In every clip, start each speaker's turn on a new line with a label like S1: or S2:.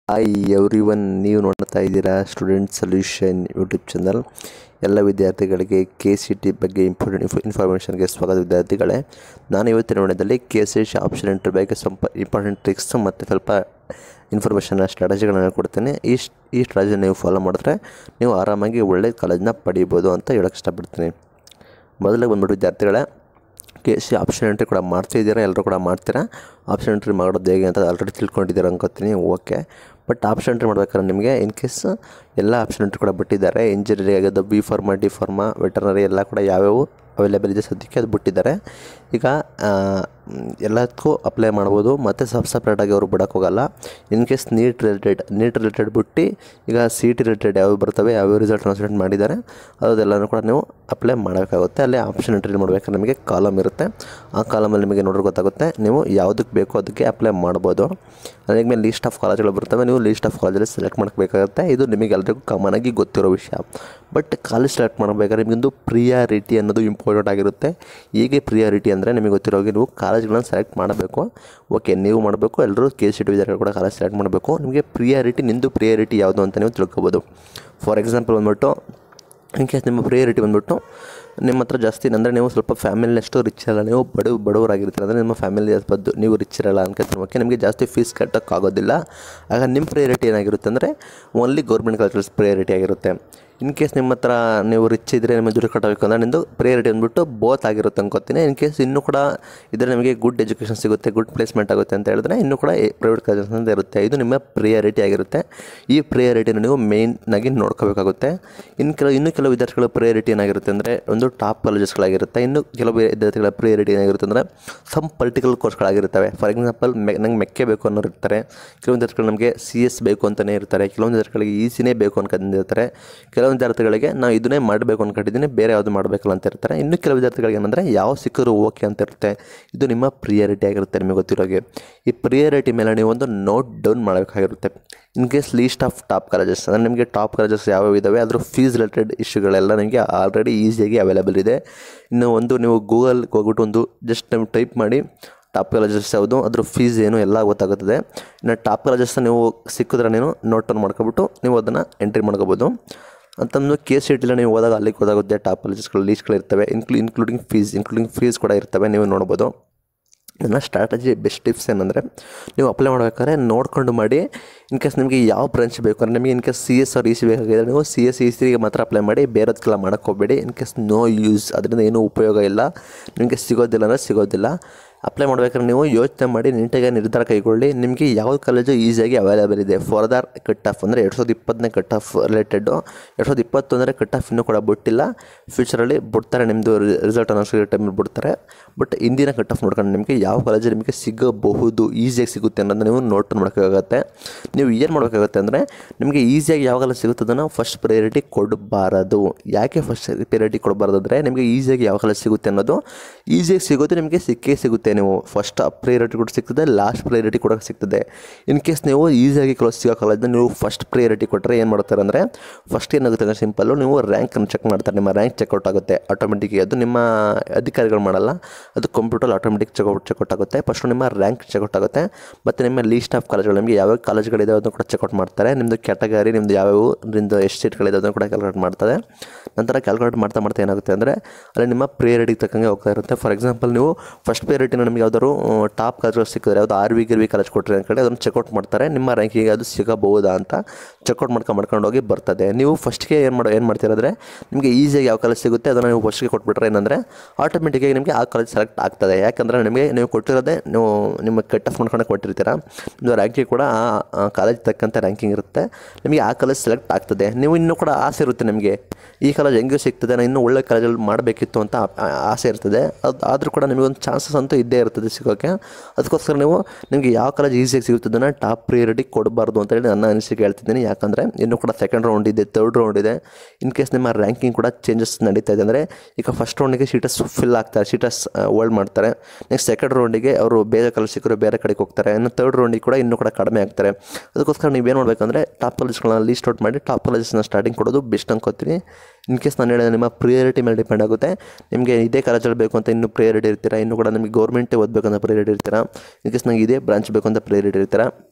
S1: hi every one ನೀವು ನೋಡ್ತಾ ಇದ್ದೀರಾ ಸ್ಟೂಡೆಂಟ್ ಸೊಲ್ಯೂಷನ್ ಯೂಟ್ಯೂಬ್ ಚಾನಲ್ ಎಲ್ಲ ವಿದ್ಯಾರ್ಥಿಗಳಿಗೆ ಕೆ ಸಿ ಟಿ ಬಗ್ಗೆ ಇಂಪಾರ್ಟೆಂಟ್ ಇನ್ಫಾರ್ಮೇಷನ್ಗೆ ಸ್ವಾಗತ ವಿದ್ಯಾರ್ಥಿಗಳೇ ನಾನು ಇವತ್ತಿನ ವಿಡಿಯೋದಲ್ಲಿ K C C option entry ಬಗ್ಗೆ ಸ್ವಲ್ಪ ಇಂಪಾರ್ಟೆಂಟ್ ಟ್ರಿಕ್ಸ್ ಮತ್ತು ಸ್ವಲ್ಪ ಇನ್ಫಾರ್ಮೇಷನ್ ಸ್ಟ್ರಾಟಜಿಗಳನ್ನು ಕೊಡ್ತೇನೆ ಈ ಸ್- ಈ ಸ್ಟ್ರಾಟಜಿ ನೀವು ಫಾಲೋ ಮಾಡಿದ್ರೆ ನೀವು ಆರಾಮಾಗಿ ಒಳ್ಳೆ ಕಾಲೇಜನ್ನ ಪಡೀಬೋದು ಅಂತ ಹೇಳೋಕ್ಕೆ ಇಷ್ಟಪಡ್ತೀನಿ ಮೊದಲಿಗೆ ಬಂದ್ಬಿಟ್ಟು ವಿದ್ಯಾರ್ಥಿಗಳೇ ಕೆ ಸಿ ಆಪ್ಷನ್ ಎಂಟ್ರಿ ಕೂಡ ಮಾಡ್ತಿದ್ದೀರಾ ಎಲ್ಲರೂ ಕೂಡ ಮಾಡ್ತೀರಾ ಆಪ್ಷನ್ ಎಂಟ್ರಿ ಮಾಡೋದು ಹೇಗೆ ಅಂತ ಆಲ್ರೆಡಿ ತಿಳ್ಕೊಂಡಿದ್ದೀರಾ ಅನ್ಕೋತೀನಿ ಓಕೆ ಬಟ್ ಆಪ್ಷನ್ ಎಂಟ್ರಿ ಮಾಡ್ಬೇಕಾದ್ರೆ ನಿಮಗೆ ಇನ್ ಕೇಸ್ ಎಲ್ಲ ಆಪ್ಷನ್ ಎಂಟ್ರಿ ಕೂಡ ಬಿಟ್ಟಿದ್ದಾರೆ ಇಂಜಿನಿಯರಿಂಗ್ ಆಗೋದು B pharma D pharma veterinary ಎಲ್ಲ ಕೂಡ ಯಾವ್ಯಾವು ಅವೈಲೇಬಲ್ ಇದೆ ಸದ್ಯಕ್ಕೆ ಅದು ಬಿಟ್ಟಿದ್ದಾರೆ ಈಗ ಆ, ಮ್, ಎಲ್ಲದಕ್ಕೂ ಅಪ್ಲೈ ಮಾಡ್ಬೋದು ಮತ್ತು ಸಬ್ ಸಪ್ರೇಟಾಗಿ ಅವರು ಬಿಡೋಕೆ ಹೋಗಲ್ಲ in case NEET related NEET related ಬಿಟ್ಟು ಈಗ ಸಿ ಟಿ ರಿಲೇಟೆಡ್ ಯಾವ ಬರ್ತವೆ ಯಾವ್ಯಾವ ರಿಸಲ್ಟ್ ಟ್ರಾನ್ಸ್ಲೇಟ್ ಮಾಡಿದ್ದಾರೆ ಅದೆಲ್ಲನೂ ಕೂಡ ನೀವು ಅಪ್ಲೈ ಮಾಡಬೇಕಾಗುತ್ತೆ ಅಲ್ಲಿ ಆಪ್ಷನ್ ಎಂಟ್ರಿ ಮಾಡಬೇಕಾದ್ರೆ ನಿಮಗೆ ಕಾಲಮ್ ಇರುತ್ತೆ ಆ ಕಾಲಮಲ್ಲಿ ನಿಮಗೆ ನೋಡ್ರೆ ಗೊತ್ತಾಗುತ್ತೆ ನೀವು ಯಾವುದಕ್ಕೆ ಬೇಕೋ ಅದಕ್ಕೆ ಅಪ್ಲೈ ಮಾಡ್ಬೋದು ಅದ್ರ ಮೇಲೆ ಲೀಸ್ಟ್ ಆಫ್ ಕಾಲೇಜ್ಗಳು ಬರ್ತವೆ ನೀವು ಲೀಸ್ಟ್ ಆಫ್ ಕಾಲೇಜಲ್ಲಿ ಸೆಲೆಕ್ಟ್ ಮಾಡಬೇಕಾಗುತ್ತೆ ಇದು ನಿಮಗೆ ಎಲ್ರಿಗೂ ಕಾಮನ್ ಆಗಿ ಗೊತ್ತಿರೋ ವಿಷಯ ಬಟ್ ಕಾಲೇಜ್ ಸೆಲೆಕ್ಟ್ ಮಾಡಬೇಕಾದ್ರೆ ನಿಮಗೊಂದು ಪ್ರಿಯಾರಿಟಿ ಅನ್ನೋದು ಇಂಪಾರ್ಟೆಂಟ್ ಆಗಿರುತ್ತೆ ಹೇಗೆ ಪ್ರಿಯಾರಿಟಿ ಅಂದರೆ ನಿಮಗೆ ಗೊತ್ತಿರೋ ಹಾಗೆ ನೀವು ಕಾಲೇಜ್ಗಳನ್ನ ಸೆಲೆಕ್ಟ್ ಮಾಡಬೇಕು ಓಕೆ ನೀವು ಮಾಡಬೇಕು ಎಲ್ಲರೂ ಕೆ ಸಿ ಟಿ ವಿದ್ಯಾರ್ಥಿಗಳು ಕೂಡ ಕಾಲೇಜ್ ಸೆಲೆಕ್ಟ್ ಮಾಡಬೇಕು ನಿಮಗೆ ಪ್ರಿಯಾರಿಟಿ ನಿಂದು ಪ್ರಿಯಾರಿಟಿ ಯಾವುದು ಅಂತ ನೀವು ತಿಳ್ಕೊಬೋದು ಫಾರ್ ಎಕ್ಸಾಂಪಲ್ ಬಂದ್ಬಿಟ್ಟು ಇನ್ ಕೇಸ್ ನಿಮ್ಮ ಪ್ರಿಯಾರಿಟಿ ಬಂದ್ಬಿಟ್ಟು ನಿಮ್ಮ ಹತ್ರ ಜಾಸ್ತಿ ಅಂದರೆ ನೀವು ಸ್ವಲ್ಪ ಫ್ಯಾಮಿಲಿ ಅಷ್ಟು ರಿಚ್ ಇರಲ್ಲ ನೀವು ಬಡ ಬಡವರಾಗಿರ್ತೀರ ಅಂದರೆ ನಿಮ್ಮ ಫ್ಯಾಮಿಲಿ ಬದ್ದು ನೀವು ರಿಚ್ ಇರಲ್ಲ ಅನ್ಕೋತೀನಿ ಓಕೆ ನಿಮಗೆ ಜಾಸ್ತಿ ಫೀಸ್ ಕಟ್ಟೋಕ್ಕಾಗೋದಿಲ್ಲ ಆಗ ನಿಮ್ಮ ಪ್ರಿಯಾರಿಟಿ ಏನಾಗಿರುತ್ತೆ ಅಂದರೆ ಓನ್ಲಿ ಗೌರ್ಮೆಂಟ್ ಕಾಲೇಜಸ್ ಪ್ರಿಯಾರಿಟಿ ಆಗಿರುತ್ತೆ ಇನ್ ಕೇಸ್ ನಿಮ್ಮ ಹತ್ರ ನೀವು ರಿಚ್ ಇದ್ದರೆ ನಿಮ್ಮ ದುಡ್ಡು ಕಟ್ಟಬೇಕು ಅಂದರೆ ನಿಮ್ಮದು ಪ್ರಿಯಾರಿಟಿ ಅಂದ್ಬಿಟ್ಟು ಬೋತ್ ಆಗಿರುತ್ತೆ ಅನ್ಕೋತೀನಿ ಇನ್ ಕೇಸ್ ಇನ್ನೂ ಕೂಡ ಇದ್ರೆ ನಿಮಗೆ ಗುಡ್ ಎಜುಕೇಷನ್ ಸಿಗುತ್ತೆ ಗುಡ್ ಪ್ಲೇಸ್ಮೆಂಟ್ ಆಗುತ್ತೆ ಅಂತ ಹೇಳಿದ್ರೆ ಇನ್ನೂ ಕೂಡ ಪ್ರೈವೇಟ್ ಕಾಲೇಜಸ್ ಅಂತ ಇರುತ್ತೆ ಇದು ನಿಮ್ಮ ಪ್ರಿಯಾರಿಟಿ ಆಗಿರುತ್ತೆ ಈ ಪ್ರಿಯಾರಿಟಿನ ನೀವು ಮೇಯ್ನಾಗಿ ನೋಡ್ಕೋಬೇಕಾಗುತ್ತೆ ಇನ್ನು ಕೆಲವು ಇನ್ನೂ ಕೆಲವು ವಿದ್ಯಾರ್ಥಿಗಳ ಪ್ರಿಯಾರಿಟಿ ಏನಾಗಿರುತ್ತೆ ಅಂದರೆ ಒಂದು ಟಾಪ್ ಕಾಲೇಜಸ್ಗಳಾಗಿರುತ್ತೆ ಇನ್ನು ಕೆಲವು ವಿದ್ಯಾರ್ಥಿಗಳ ಪ್ರಿಯಾರಿಟಿ ಏನಾಗಿರುತ್ತೆ ಅಂದರೆ ಸಮ್ ಪರ್ಟಿಕ್ಯುಲರ್ ಕೋರ್ಸ್ಗಳಾಗಿರ್ತವೆ ಫಾರ್ ಎಕ್ಸಾಂಪಲ್ ಮೆ ನಂಗೆ ಮೆಕ್ಕೆ ಬೇಕು ಅನ್ನೋರು ಇರ್ತಾರೆ ಕೆಲವೊಂದು ವಿದ್ಯಾರ್ಥಿಗಳು ನಮಗೆ ಸಿ ಎಸ್ ಬೇಕು ಅಂತಲೇ ಇರ್ತಾರೆ ಕೆಲವೊಂದು ವಿದ್ಯಾರ್ಥಿಗಳಿಗೆ ಈ ಸಿನೇ ಬೇಕು ಅನ್ಕೊಂಡಿರ್ತಾರೆ ಕೆಲವೊಂದು ವಿದ್ಯಾರ್ಥಿಗಳಿಗೆ ನಾವು ಇದನ್ನೇ ಮಾಡಬೇಕು ಅನ್ಕೊಂಡಿದ್ದೀನಿ ಬೇರೆ ಯಾವುದು ಮಾಡಬೇಕಲ್ಲ ಅಂತ ಇರ್ತಾರೆ ಇನ್ನು ಕೆಲವು ವಿದ್ಯಾರ್ಥಿಗಳಿಗೆ ಏನಂದರೆ ಯಾವ ಸಿಕ್ಕರೂ ಓಕೆ ಅಂತ ಇರುತ್ತೆ ಇದು ನಿಮ್ಮ ಪ್ರಿಯಾರಿಟಿ ಆಗಿರುತ್ತೆ ನಿಮಗೆ ಗೊತ್ತಿರೋಗೆ ಈ ಪ್ರಿಯಾರಿಟಿ ಮೇಲೆ ನೀವು ಒಂದು ನೋಟ್ ಡೌನ್ ಮಾಡಬೇಕಾಗಿರುತ್ತೆ in case list of top colleges ಅಂದರೆ ನಿಮಗೆ ಟಾಪ್ ಕಾಲೇಜಸ್ ಯಾವ್ಯಾವ ಇದ್ದಾವೆ ಅದ್ರ ಫೀಸ್ ರಿಲೇಟೆಡ್ ಇಶ್ಯೂಗಳೆಲ್ಲ ನಿಮಗೆ ಆಲ್ರೆಡಿ ಈಸಿಯಾಗಿ ಅವೈಲೇಬಲ್ ಇದೆ ಇನ್ನು ಒಂದು ನೀವು ಗೂಗಲ್ಗೆ ಹೋಗ್ಬಿಟ್ಟು ಒಂದು ಜಸ್ಟ್ ನೀವು ಟೈಪ್ ಮಾಡಿ ಟಾಪ್ ಕಾಲೇಜಸ್ ಯಾವುದು ಅದ್ರ ಫೀಸ್ ಏನು ಎಲ್ಲ ಗೊತ್ತಾಗುತ್ತದೆ ಇನ್ನು ಟಾಪ್ ಕಾಲೇಜಸ್ನ ನೀವು ಸಿಕ್ಕಿದ್ರೆ ನೀವು ನೋಟ್ ಡೌನ್ ಮಾಡ್ಕೊಬಿಟ್ಟು ನೀವು ಅದನ್ನು ಎಂಟ್ರಿ ಮಾಡ್ಕೋಬೋದು ಅಂತಂದು ಕೆ ಸಿ ಟಿಲ ನೀವು ಹೋದಾಗ ಅಲ್ಲಿಗೆ ಹೋದಾಗುತ್ತೆ ಟಾಪ್ ಕಾಲೇಜಸ್ಗಳು ಲೀಸ್ಟ್ಗಳು ಇರ್ತವೆ ಇನ್ಕ್ಲೂ ಇನ್ಕ್ಲೂಡಿಂಗ್ ಫೀಸ್ ಇನ್ಕ್ಲೂಡಿಂಗ್ ಫೀಸ್ ಕೂಡ ಇರ್ತವೆ ನೀವು ನೋಡ್ಬೋದು ನನ್ನ ಸ್ಟ್ರಾಟಜಿ ಬೆಸ್ಟ್ ಟಿಪ್ಸ್ ಏನಂದರೆ ನೀವು ಅಪ್ಲೈ ಮಾಡಬೇಕಾದ್ರೆ ನೋಡ್ಕೊಂಡು ಮಾಡಿ ಇನ್ ಕೇಸ್ ನಿಮಗೆ ಯಾವ ಬ್ರಾಂಚ್ ಬೇಕು ಅಂದರೆ ನಿಮಗೆ in case C S R E C ಬೇಕಾಗಿದ್ರೆ ನೀವು ಸಿ ಎಸ್ ಇ ಸಿಗೆ ಮಾತ್ರ ಅಪ್ಲೈ ಮಾಡಿ ಬೇರೆದಕ್ಕೆಲ್ಲ ಮಾಡೋಕ್ಕೆ ಹೋಗಬೇಡಿ ಇನ್ ಕೇಸ್ ನೋ ಯೂಸ್ ಅದರಿಂದ ಏನೂ ಉಪಯೋಗ ಇಲ್ಲ ನಿಮಗೆ ಸಿಗೋದಿಲ್ಲ ಅಂದರೆ ಸಿಗೋದಿಲ್ಲ ಅಪ್ಲೈ ಮಾಡ್ಬೇಕಾದ್ರೆ ನೀವು ಯೋಚನೆ ಮಾಡಿ ನೀಟಾಗಿ ನಿರ್ಧಾರ ಕೈಗೊಳ್ಳಿ ನಿಮಗೆ ಯಾವ ಕಾಲೇಜು ಈಸಿಯಾಗಿ ಅವೈಲೇಬಲ್ ಇದೆ ಫರ್ದರ್ ಕಟ್ ಆಫ್ ಅಂದರೆ ಎರಡು ಸಾವಿರದ ಇಪ್ಪತ್ತನೇ ಕಟ್ ಆಫ್ ರಿಲೇಟೆಡು ಎರಡು ಸಾವಿರದ ಇಪ್ಪತ್ತು ಅಂದರೆ ಕಟ್ ಆಫ್ ಇನ್ನೂ ಕೂಡ ಬಿಟ್ಟಿಲ್ಲ ಫ್ಯೂಚರಲ್ಲಿ ಬಿಡ್ತಾರೆ ನಿಮ್ಮದು ರಿಸಲ್ಟ್ ಅನ್ನೋ ಟೈಮಲ್ಲಿ ಬಿಡ್ತಾರೆ ಬಟ್ ಇಂದಿನ ಕಟ್ ಆಫ್ ನೋಡ್ಕೊಂಡು ನಿಮಗೆ ಯಾವ ಕಾಲೇಜು ನಿಮಗೆ ಸಿಗಬಹುದು ಈಸಿಯಾಗಿ ಸಿಗುತ್ತೆ ಅನ್ನೋದನ್ನ ನೀವು ನೋಟ್ ಮಾಡಬೇಕಾಗತ್ತೆ ನೀವು ಏನು ಮಾಡಬೇಕಾಗುತ್ತೆ ಅಂದರೆ ನಿಮಗೆ ಈಸಿಯಾಗಿ ಯಾವ ಕಾಲೇಜ್ ಸಿಗುತ್ತೆ ಅದನ್ನು ಫಸ್ಟ್ ಪ್ರಯಾರಿಟಿ ಕೊಡಬಾರದು ಯಾಕೆ ಫಸ್ಟ್ ಪ್ರಯಾರಿಟಿ ಕೊಡಬಾರ್ದು ಅಂದರೆ ನಿಮಗೆ ಈಸಿಯಾಗಿ ಯಾವ ಕಾಲೇಜ್ ಸಿಗುತ್ತೆ ಅನ್ನೋದು ಈಸಿಯಾಗಿ ಸಿಗೋದು ನಿಮಗೆ ಸಿಕ್ಕೇ ಸಿಗುತ್ತೆ ನೀವು ಫಸ್ಟ್ ಪ್ರಯಾರಿಟಿ ಕೂಡ ಸಿಗ್ತದೆ ಲಾಸ್ಟ್ ಪ್ರಯಾರಿಟಿ ಕೂಡ ಸಿಗ್ತದೆ ಇನ್ ಕೇಸ್ ನೀವು ಈಸಿಯಾಗಿ ಕ್ಲೋಸ್ ಸಿಗೋ ಕಾಲೇಜ್ನ ನೀವು ಫಸ್ಟ್ ಪ್ರಯಾರಿಟಿ ಕೊಟ್ಟರೆ ಏನು ಮಾಡ್ತಾರೆ ಅಂದರೆ ಫಸ್ಟ್ ಏನಾಗುತ್ತೆ ಅಂದರೆ ಸಿಂಪಲ್ಲು ನೀವು ರ್ಯಾಂಕನ್ನು ಚೆಕ್ ಮಾಡ್ತಾರೆ ನಿಮ್ಮ ರ್ಯಾಂಕ್ ಚೆಕ್ಔಟ್ ಆಗುತ್ತೆ ಆಟೋಮೆಟಿಕ್ಗೆ ಅದು ನಿಮ್ಮ ಅಧಿಕಾರಿಗಳು ಮಾಡಲ್ಲ ಅದು ಕಂಪ್ಯೂಟರ್ ಆಟೋಮೆಟಿಕ್ ಚೆಕ್ಔಟ್ ಚೆಕ್ಔಟ್ ಆಗುತ್ತೆ ಫಸ್ಟ್ ನಿಮ್ಮ ರ್ಯಾಂಕ್ ಚೆಕ್ಔಟ್ ಆಗುತ್ತೆ ಮತ್ತು ನಿಮ್ಮ ಲೀಸ್ಟ್ ಆಫ್ ಕಾಲೇಜ್ಗಳು ನಿಮಗೆ ಯಾವ್ಯಾವ ಕಾಲೇಜ್ಗಳಿದೆ ಅದನ್ನು ಕೂಡ ಚೆಕ್ಔಟ್ ಮಾಡ್ತಾರೆ ನಿಮ್ಮದು ಕ್ಯಾಟಗರಿ ನಿಮ್ಮದು ಯಾವ್ಯಾವ ನಿಮ್ಮದು ಎಷ್ಟು ಸೀಟ್ಗಳಿದೆ ಅದನ್ನು ಕೂಡ ಕ್ಯಾಲ್ಕುಲೇಟ್ ಮಾಡ್ತಾರೆ ನಂತರ ಕ್ಯಾಲ್ಕುಲೇಟ್ ಮಾಡ್ತಾ ಮಾಡ್ತಾ ಏನಾಗುತ್ತೆ ಅಂದರೆ ಅಲ್ಲಿ ನಿಮ್ಮ ಪ್ರಿಯಾರಿಟಿ ತಕ್ಕಂಗೆ ಹೋಗ್ತಾ ಇರುತ್ತೆ ಫಾರ್ ಎಕ್ಸಾಂಪಲ್ ನೀವು ಫಸ್ಟ್ ಪ್ರಿಯಾರಿಟಿನ ನಿಮಗೆ ಯಾವ್ದಾದ್ರು ಟಾಪ್ ಕಾಲೇಜ್ಗಳು ಸಿಕ್ಕಿದ್ರೆ ಯಾವುದು ಆರ್ ವಿ ಗಿರ್ವಿ ಕಾಲೇಜ್ ಕೊಟ್ಟರೆ ಕಡೆ ಅದನ್ನು ಚೆಕ್ಔಟ್ ಮಾಡ್ತಾರೆ ನಿಮ್ಮ ರ್ಯಾಂಕಿಗೆ ಅದು ಸಿಗಬಹುದಾ ಅಂತ ಚೆಕ್ಔಟ್ ಮಾಡ್ಕೊಂಡು ಮಾಡ್ಕೊಂಡು ಹೋಗಿ ಬರ್ತದೆ ನೀವು ಫಸ್ಟ್ಗೆ ಏನು ಮಾಡೋ ಏನು ಮಾಡ್ತೀರಂದರೆ ನಿಮಗೆ ಈಸಿಯಾಗಿ ಯಾವ ಕಾಲೇಜ್ ಸಿಗುತ್ತೆ ಅದನ್ನು ನೀವು ಫಸ್ಟ್ಗೆ ಕೊಟ್ಬಿಟ್ರೆ ಏನಂದರೆ ಆಟೋಮೆಟಿಕ್ಕಾಗಿ ನಿಮಗೆ ಆ ಕಾಲೇಜ್ ಸೆಲೆಕ್ಟ್ ಆಗ್ತದೆ ಯಾಕಂದರೆ ನಿಮಗೆ ನೀವು ಕೊಟ್ಟಿರೋದೇ ನೀವು ನಿಮ್ಮ ಕಟ್ ಆಫ್ ಮಾಡ್ಕೊಂಡು ಕೊಟ್ಟಿರ್ತೀರ ನಿಮ್ಮ ರ್ಯಾಂಕಿಂಗ್ ಕೂಡ ಆ ಕಾಲೇಜ್ ತಕ್ಕಂಥ ರ್ಯಾಂಕಿಂಗ್ ಇರುತ್ತೆ ನಿಮಗೆ ಆ ಕಾಲೇಜ್ ಸೆಲೆಕ್ಟ್ ಆಗ್ತದೆ ನೀವು ಇನ್ನೂ ಕೂಡ ಆಸೆ ಇರುತ್ತೆ ನಿಮಗೆ ಈ ಕಾಲೇಜ್ ಹೆಂಗೆ ಸಿಗ್ತದೆ ನಾನು ಇನ್ನೂ ಒಳ್ಳೆ ಕಾಲೇಜಲ್ಲಿ ಮಾಡಬೇಕಿತ್ತು ಅಂತ ಆ- ಆ- ಆಸೆ ಇರ್ತದೆ ಅದು ಆದರೂ ಕೂಡ ನಿಮಗೆ ಒಂದು ಚಾನ್ಸಸ್ ಅಂತೂ ಇದ್ದೇ ಇರ್ತದೆ ಸಿಗೋಕ್ಕೆ ಅದಕ್ಕೋಸ್ಕರ ನೀವು ನಿಮಗೆ ಯಾವ ಕಾಲೇಜ್ ಈಸಿಯಾಗಿ ಸಿಗುತ್ತದನ್ನು ಟಾಪ್ ಪ್ರಿಯಾರಿಟಿ ಕೊಡಬಾರ್ದು ಅಂತ ಹೇಳಿ ನನ್ನ ಅನಿಸಿಕೆ ಹೇಳ್ತಿದ್ದೀನಿ ಯಾಕಂದರೆ ಇನ್ನೂ ಕೂಡ ಸೆಕೆಂಡ್ ರೌಂಡ್ ಇದೆ ತರ್ಡ್ ರೌಂಡ್ ಇದೆ ಇನ್ ಕೇಸ್ ನಿಮ್ಮ ರ್ಯಾಂಕಿಂಗ್ ಕೂಡ ಚೇಂಜಸ್ ನಡೀತಾ ಇದೆ ಅಂದರೆ ಈಗ ಫಸ್ಟ್ ರೌಂಡಿಗೆ ಸೀಟಸ್ ಫಿಲ್ ಆಗ್ತಾರೆ ಸೀಟಸ್ ಹೋಲ್ಡ್ ಮಾಡ್ತಾರೆ ನೆಕ್ಸ್ಟ್ ಸೆಕೆಂಡ್ ರೌಂಡಿಗೆ ಅವರು ಬೇರೆ ಕಾಲೇಜ್ ಸಿಕ್ಕರು ಬೇರೆ ಕಡೆಗೆ ಹೋಗ್ತಾರೆ ಇನ್ನು ತರ್ಡ್ ರೌಂಡಿಗೆ ಕೂಡ ಇನ್ನೂ ಕೂಡ ಕಡಿಮೆ ಆಗ್ತಾರೆ ಅದಕ್ಕೋಸ್ಕರ ನೀವೇನು ಮಾಡಬೇಕಂದ್ರೆ ಟಾಪ್ ಕಾಲೇಜ್ಗಳನ್ನ ಲೀಸ್ಟ್ ಔಟ್ ಮಾಡಿ ಟಾಪ್ ಕಾಲೇಜಸ್ನ ಸ್ಟಾರ್ಟಿಂಗ್ ಕೊಡೋದು ಬೆಸ್ಟ್ ಅನ್ಕೋತೀನಿ ಇನ್ ಕೇಸ್ ನಾನು ಹೇಳಿದ ನಿಮ್ಮ ಪ್ರಿಯಾರಿಟಿ ಮೇಲೆ ಡಿಪೆಂಡ್ ಆಗುತ್ತೆ ನಿಮಗೆ ಇದೇ ಕಾಲೇಜಲ್ಲಿ ಬೇಕು ಅಂತ ಇನ್ನೂ ಪ್ರಿಯಾರಿಟಿ ಇರ್ತೀರಾ ಇನ್ನೂ ಕೂಡ ನಿಮಗೆ ಗೌರ್ಮೆಂಟೇ ಓದಬೇಕು ಅಂತ ಪ್ರಿಯಾರಿಟಿ ಇರ್ತೀರಾ ಇನ್ ಕೇಸ್ ನನಗೆ ಇದೇ ಬ್ರಾಂಚ್ ಬೇಕು ಅಂತ ಪ್ರಿಯಾರಿಟಿ ಇರ್ತೀರಾ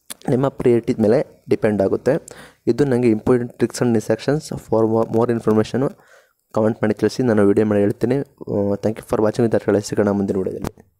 S1: ನಿಮ್ಮ ಪ್ರಿಯಾರಿಟಿ ಮೇಲೆ ಡಿಪೆಂಡ್ ಆಗುತ್ತೆ ಇದು ನನಗೆ important tricks and instructions for more information comment ಮಾಡಿ ತಿಳಿಸಿ ನಾನು ವೀಡಿಯೋ ಮಾಡಿ ಹೇಳ್ತೀನಿ ಥ್ಯಾಂಕ್ ಯು ಫಾರ್ ವಾಚಿಂಗ್ ವಿದ್ಯಾರ್ಥಿಗಳೇ ಸಿಗೋಣ ಮುಂದಿನ ವೀಡಿಯೋದಲ್ಲಿ